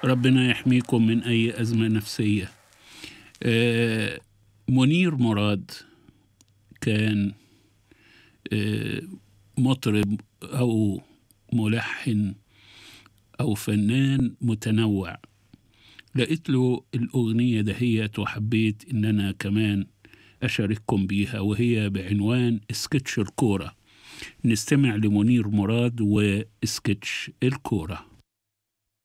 ربنا يحميكم من أي أزمة نفسية آه، منير مراد كان آه، مطرب أو ملحن أو فنان متنوع لقيت له الأغنية دهيت وحبيت إن أنا كمان أشارككم بيها وهي بعنوان سكتش الكورة نستمع لمنير مراد وسكتش الكوره